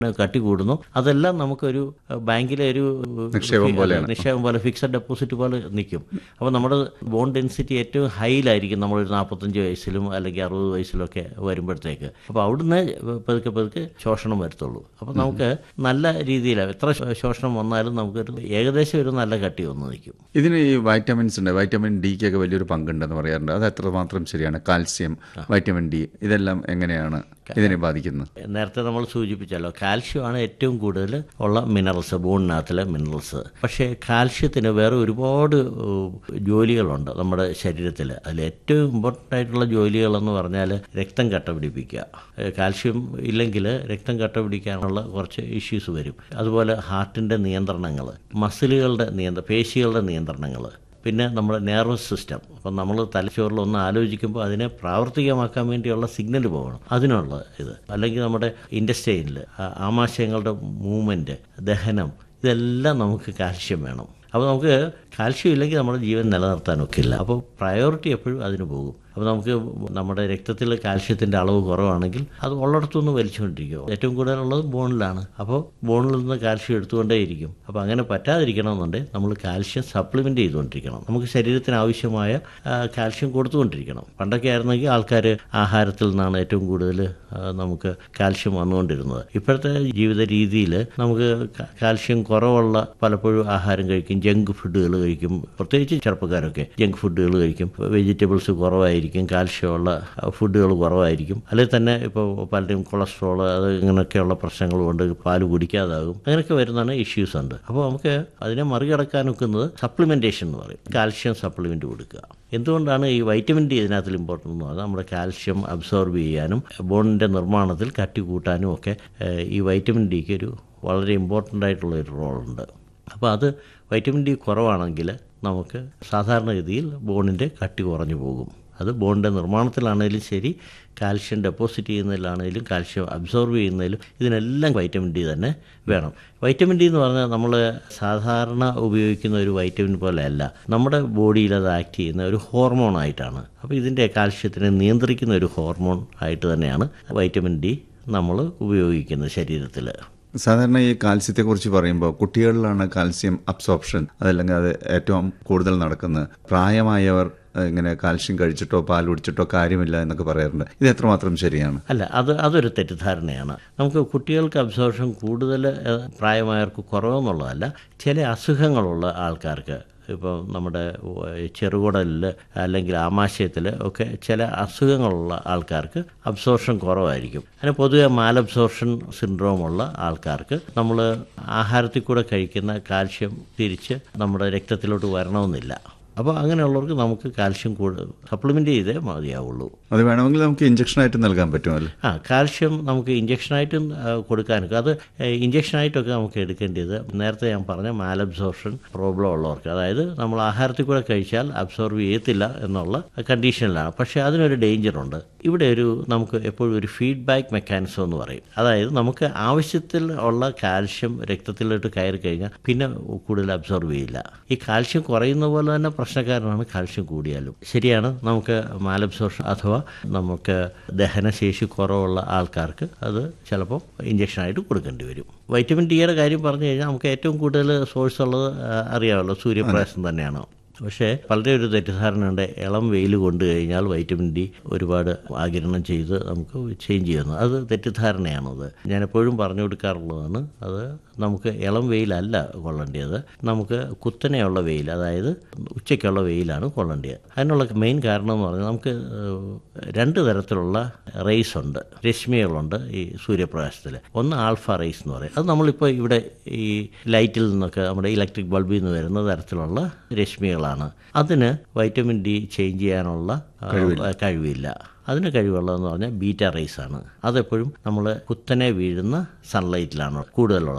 കട്ടി കൂടുന്നു അതെല്ലാം നമുക്കൊരു അഹ്, ബാങ്കിലെ ഒരു നിക്ഷേപം പോലെയാണ്. നിക്ഷേപം പോലെ ഫിക്സഡ് ഡെപ്പോസിറ്റ് പോലെ നിൽക്കും അപ്പോൾ നമ്മുടെ ബോണ്ട് ഡെൻസിറ്റി ഏറ്റവും ഹൈയിലായിരിക്കും നമ്മളൊരു നാൽപ്പത്തഞ്ച് വയസ്സിലും അല്ലെങ്കിൽ അറുപത് വയസ്സിലൊക്കെ വരുമ്പോഴത്തേക്ക് അപ്പോൾ അവിടുന്ന് പതുക്കെ പതുക്കെ ശോഷണം വരത്തുള്ളൂ അപ്പോൾ നമുക്ക് നല്ല രീതിയിൽ എത്ര ശോ- ശോഷണം വന്നാലും നമുക്കൊരു ഏകദേശം ഒരു നല്ല കട്ടി വന്ന് നിൽക്കും ഇതിന് ഈ വൈറ്റമിൻസ് ഉണ്ട് വൈറ്റമിൻ ഡിക്കൊക്കെ വലിയൊരു പങ്കുണ്ടെന്ന് പറയാറുണ്ട് അത് എത്രമാത്രം ശരിയാണ് കാൽസ്യം വൈറ്റമിൻ ഡി ഇതെല്ലാം എങ്ങനെയാണ് ഇതിനെ ബാധിക്കുന്നത് നേരത്തെ നമ്മൾ സൂചിപ്പിച്ചല്ലോ കാൽഷ്യമാണ് ഏറ്റവും കൂടുതൽ ഉള്ള മിനറൽസ് ബോണിനകത്തിലെ മിനറൽസ് പക്ഷേ കാൽഷ്യത്തിന് വേറെ ഒരുപാട് ഏഹ്, ജോലികളുണ്ട് നമ്മുടെ ശരീരത്തിൽ അതിൽ ഏറ്റവും ഇമ്പോർട്ടൻ്റ് ആയിട്ടുള്ള ജോലികളെന്ന് പറഞ്ഞാൽ രക്തം കട്ട പിടിപ്പിക്കുക ഏഹ്, കാൽഷ്യം ഇല്ലെങ്കിൽ രക്തം കട്ട പിടിക്കാനുള്ള കുറച്ച് ഇഷ്യൂസ് വരും അതുപോലെ ഹാർട്ടിൻ്റെ നിയന്ത്രണങ്ങൾ മസിലുകളുടെ നിയന്ത്ര പേശികളുടെ നിയന്ത്രണങ്ങൾ പിന്നെ നമ്മുടെ നെർവസ് സിസ്റ്റം അപ്പം നമ്മൾ തലച്ചോറിൽ ഒന്ന് ആലോചിക്കുമ്പോൾ അതിനെ പ്രാവർത്തികമാക്കാൻ വേണ്ടിയുള്ള സിഗ്നൽ പോകണം അതിനുള്ള ഇത് അല്ലെങ്കിൽ നമ്മുടെ ഇൻഡസ്റ്റൈനിൽ ആമാശയങ്ങളുടെ മൂവ്മെൻറ്റ് ദഹനം ഇതെല്ലാം നമുക്ക് കാൽഷ്യം വേണം അപ്പോൾ നമുക്ക് കാൽഷ്യം ഇല്ലെങ്കിൽ നമ്മുടെ ജീവൻ നിലനിർത്താനൊക്കില്ല അപ്പോൾ പ്രയോറിറ്റി എപ്പോഴും അതിന് പോകും അപ്പോൾ നമുക്ക് നമ്മുടെ രക്തത്തിൽ കാൽഷ്യത്തിൻ്റെ അളവ് കുറവാണെങ്കിൽ അത് ഉള്ളിടത്തുനിന്ന് വലിച്ചുകൊണ്ടിരിക്കും ഏറ്റവും കൂടുതലുള്ളത് ബോണിലാണ് അപ്പോൾ ബോണിൽ നിന്ന് കാൽഷ്യം എടുത്തുകൊണ്ടേയിരിക്കും അപ്പോൾ അങ്ങനെ പറ്റാതിരിക്കണമെന്നുണ്ടെങ്കിൽ നമ്മൾ കാൽഷ്യം സപ്ലിമെൻ്റ് ചെയ്തുകൊണ്ടിരിക്കണം നമുക്ക് ശരീരത്തിന് ആവശ്യമായ ആ, കാൽഷ്യം കൊടുത്തുകൊണ്ടിരിക്കണം പണ്ടൊക്കെ ആയിരുന്നെങ്കിൽ ആൾക്കാർ ആഹാരത്തിൽ നിന്നാണ് ഏറ്റവും കൂടുതൽ ആ, നമുക്ക് കാൽഷ്യം വന്നുകൊണ്ടിരുന്നത് ഇപ്പോഴത്തെ ജീവിത രീതിയിൽ നമുക്ക് കാ- കാൽഷ്യം കുറവുള്ള പലപ്പോഴും ആഹാരം കഴിക്കും ജങ്ക് ഫുഡുകൾ കഴിക്കും പ്രത്യേകിച്ച് ചെറുപ്പക്കാരൊക്കെ ജങ്ക് ഫുഡുകൾ കഴിക്കും വെജിറ്റബിൾസ് കുറവായിരിക്കും കാൽഷ്യമുള്ള ഫുഡുകൾ കുറവായിരിക്കും അല്ലെങ്കിൽ തന്നെ ഇപ്പോൾ പലരും കൊളസ്ട്രോൾ അത് ഇങ്ങനെയൊക്കെയുള്ള പ്രശ്നങ്ങൾ കൊണ്ട് പാല് കുടിക്കാതാകും അങ്ങനെയൊക്കെ വരുന്നതാണ് ഇഷ്യൂസ് ഉണ്ട് അപ്പോൾ നമുക്ക് അതിനെ മറികടക്കാൻ ഒക്കുന്നത് സപ്ലിമെൻറ്റേഷൻ എന്ന് പറയും കാൽഷ്യം സപ്ലിമെൻറ്റ് കൊടുക്കുക എന്തുകൊണ്ടാണ് ഈ വൈറ്റമിൻ ഡി ഇതിനകത്തിൽ ഇമ്പോർട്ടൻ്റ് എന്ന് പറഞ്ഞാൽ നമ്മുടെ കാൽഷ്യം അബ്സോർബ് ചെയ്യാനും ബോണിൻ്റെ നിർമ്മാണത്തിൽ കട്ടി കൂട്ടാനും ഒക്കെ ഏഹ്, ഈ വൈറ്റമിൻ ഡിക്ക് ഒരു വളരെ ഇമ്പോർട്ടൻ്റ് ആയിട്ടുള്ള ഒരു റോളുണ്ട് അപ്പോൾ അത് വൈറ്റമിൻ ഡി കുറവാണെങ്കിൽ നമുക്ക് സാധാരണഗതിയിൽ ബോണിൻ്റെ കട്ടി കുറഞ്ഞു പോകും അത് ബോണിൻ്റെ നിർമ്മാണത്തിലാണെങ്കിലും ശരി കാൽഷ്യം ഡെപ്പോസിറ്റ് ചെയ്യുന്നതിലാണെങ്കിലും കാൽഷ്യം അബ്സോർബ് ചെയ്യുന്നതിലും ഇതിനെല്ലാം വൈറ്റമിൻ ഡി തന്നെ വേണം വൈറ്റമിൻ ഡി എന്ന് പറഞ്ഞാൽ നമ്മൾ സാധാരണ ഉപയോഗിക്കുന്ന ഒരു വൈറ്റമിൻ പോലെ അല്ല നമ്മുടെ ബോഡിയിൽ അത് ആക്ട് ചെയ്യുന്ന ഒരു ഹോർമോൺ ആയിട്ടാണ് അപ്പോൾ ഇതിൻ്റെ കാൽഷ്യത്തിനെ നിയന്ത്രിക്കുന്ന ഒരു ഹോർമോൺ ആയിട്ട് തന്നെയാണ് വൈറ്റമിൻ ഡി നമ്മൾ ഉപയോഗിക്കുന്നത് ശരീരത്തിൽ സാധാരണ ഈ കാൽസ്യത്തെക്കുറിച്ച് പറയുമ്പോൾ കുട്ടികളിലാണ് കാൽസ്യം അബ്സോർപ്ഷൻ അതല്ലെങ്കിൽ അത് ഏറ്റവും കൂടുതൽ നടക്കുന്നത് പ്രായമായവർ ഏഹ്, ഇങ്ങനെ കാൽസ്യം കഴിച്ചിട്ടോ പാൽ കുടിച്ചിട്ടോ കാര്യമില്ല എന്നൊക്കെ പറയാറുണ്ട് ഇത് എത്രമാത്രം ശരിയാണ് അല്ല അത് അതൊരു തെറ്റിദ്ധാരണയാണ് നമുക്ക് കുട്ടികൾക്ക് അബ്സോർഷൻ കൂടുതൽ ഏഹ്, പ്രായമായവർക്ക് കുറവെന്നുള്ളതല്ല ചില അസുഖങ്ങളുള്ള ആൾക്കാർക്ക് ഇപ്പോൾ നമ്മുടെ ഏഹ്, ചെറുകുടലിൽ അല്ലെങ്കിൽ ആമാശയത്തിൽ ഒക്കെ ചില അസുഖങ്ങളുള്ള ആൾക്കാർക്ക് അബ്സോർഷൻ കുറവായിരിക്കും അതിന് പൊതുവെ മാലബ്സോർഷൻ സിൻഡ്രോമുള്ള ആൾക്കാർക്ക് നമ്മൾ ആഹാരത്തിൽ കൂടെ കഴിക്കുന്ന കാൽഷ്യം തിരിച്ച് നമ്മുടെ രക്തത്തിലോട്ട് വരണമെന്നില്ല അപ്പോൾ അങ്ങനെയുള്ളവർക്ക് നമുക്ക് കാൽഷ്യം കൂടുതൽ സപ്ലിമെൻ്റ് ചെയ്തേ മതിയാവുള്ളൂ അത് വേണമെങ്കിൽ നമുക്ക് ഇഞ്ചക്ഷനായിട്ട് നൽകാൻ പറ്റുമല്ലോ ആ കാൽഷ്യം നമുക്ക് ഇഞ്ചക്ഷനായിട്ടും ആ, കൊടുക്കാനൊക്കെ അത് ഏ, ഇഞ്ചക്ഷനായിട്ടൊക്കെ നമുക്ക് എടുക്കേണ്ടത് നേരത്തെ ഞാൻ പറഞ്ഞ മാലബ്സോർഷൻ പ്രോബ്ലം ഉള്ളവർക്ക് അതായത് നമ്മൾ ആഹാരത്തിൽ കൂടെ കഴിച്ചാൽ അബ്സോർബ് ചെയ്യത്തില്ല എന്നുള്ള കണ്ടീഷനിലാണ് പക്ഷേ അതിനൊരു ഡേഞ്ചറുണ്ട് ഇവിടെ ഒരു നമുക്ക് എപ്പോഴും ഒരു ഫീഡ്ബാക്ക് മെക്കാനിസം എന്ന് പറയും അതായത് നമുക്ക് ആവശ്യത്തിൽ ഉള്ള കാൽഷ്യം രക്തത്തിലോട്ട് കയറി കഴിഞ്ഞാൽ പിന്നെ കൂടുതൽ അബ്സോർബ് ചെയ്യില്ല ഈ കാൽഷ്യം കുറയുന്ന പോലെ തന്നെ പ്രശ്നക്കാരനാണ് കാൽഷ്യം കൂടിയാലും ശരിയാണ് നമുക്ക് മാലബ്സോർഷൻ അഥവാ നമുക്ക് ദഹനശേഷി കുറവുള്ള ആൾക്കാർക്ക് അത് ചിലപ്പോൾ ഇഞ്ചക്ഷനായിട്ട് കൊടുക്കേണ്ടി വരും വൈറ്റമിൻ ഡിയുടെ കാര്യം പറഞ്ഞു കഴിഞ്ഞാൽ നമുക്ക് ഏറ്റവും കൂടുതൽ സോഴ്സ് ഉള്ളത് ആ, അറിയാമല്ലോ സൂര്യപ്രകാശം തന്നെയാണ് പക്ഷേ വളരെ ഒരു തെറ്റിദ്ധാരണയുണ്ട് ഇളം വെയിൽ കൊണ്ടു കഴിഞ്ഞാൽ വൈറ്റമിൻ ഡി ഒരുപാട് ആകിരണം ചെയ്ത് നമുക്ക് ചേഞ്ച് ചെയ്യുന്നു അത് തെറ്റിദ്ധാരണയാണത് ഞാൻ എപ്പോഴും പറഞ്ഞു കൊടുക്കാറുള്ളതാണ് അത് നമുക്ക് ഇളം വെയിലല്ല കൊള്ളേണ്ടത് നമുക്ക് കുത്തനെയുള്ള വെയിൽ അതായത് ഉച്ചയ്ക്കുള്ള വെയിലാണ് കൊള്ളേണ്ടത് അതിനുള്ള മെയിൻ കാരണം എന്ന് പറഞ്ഞാൽ നമുക്ക് ഏഹ്, രണ്ട് തരത്തിലുള്ള റേസ് ഉണ്ട് രശ്മികളുണ്ട് ഈ സൂര്യപ്രകാശത്തിൽ ഒന്ന് ആൽഫ റേസ് എന്ന് പറയും അത് നമ്മളിപ്പോൾ ഇവിടെ ഈ ലൈറ്റിൽ നിന്നൊക്കെ നമ്മുടെ ഇലക്ട്രിക് ബൾബിൽ നിന്ന് വരുന്ന തരത്തിലുള്ള രശ്മികളാണ് അതിന് വൈറ്റമിൻ ഡി ചേഞ്ച് ചെയ്യാനുള്ള ആ, കഴിവില്ല അതിന് കഴിവുള്ളതെന്ന് പറഞ്ഞാൽ ബീറ്റ റേസ് ആണ് അതെപ്പോഴും നമ്മൾ കുത്തനെ വീഴുന്ന സൺലൈറ്റിലാണ് കൂടുതലുള്ളത്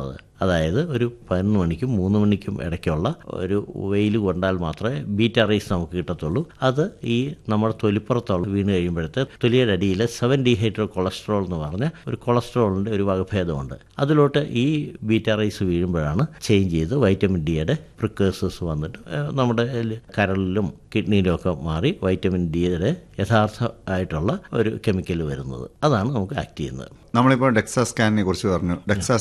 അതായത് ഒരു പതിനൊന്ന് മണിക്കും മൂന്ന് മണിക്കും ഇടയ്ക്കുള്ള ഒരു വെയിൽ കൊണ്ടാൽ മാത്രമേ ബീറ്റ റൈസ് നമുക്ക് കിട്ടത്തുള്ളൂ അത് ഈ നമ്മുടെ തൊലിപ്പുറത്തുള്ള വീണ് കഴിയുമ്പോഴത്തെ തൊലിയുടെ അടിയിൽ സെവൻ ഡീഹൈഡ്രോ കൊളസ്ട്രോൾ എന്ന് പറഞ്ഞ ഒരു കൊളസ്ട്രോളിൻ്റെ ഒരു വകഭേദമുണ്ട് അതിലോട്ട് ഈ ബീറ്റ റൈസ് വീഴുമ്പോഴാണ് ചേഞ്ച് ചെയ്ത് വൈറ്റമിൻ ഡിയുടെ പ്രിക്കേഴ്സസ് വന്നിട്ട് ഏഹ്, നമ്മുടെ ല് കരളിലും കിഡ്നിയിലും ഒക്കെ മാറി വൈറ്റമിൻ ഡിയുടെ യഥാർത്ഥ ആയിട്ടുള്ള ഒരു കെമിക്കൽ വരുന്നത് അതാണ് നമുക്ക് ആക്ട് ചെയ്യുന്നത് നമ്മളിപ്പോൾ ഡെക്സാ സ്കാനിനെ കുറിച്ച് പറഞ്ഞു ഡെക്സാ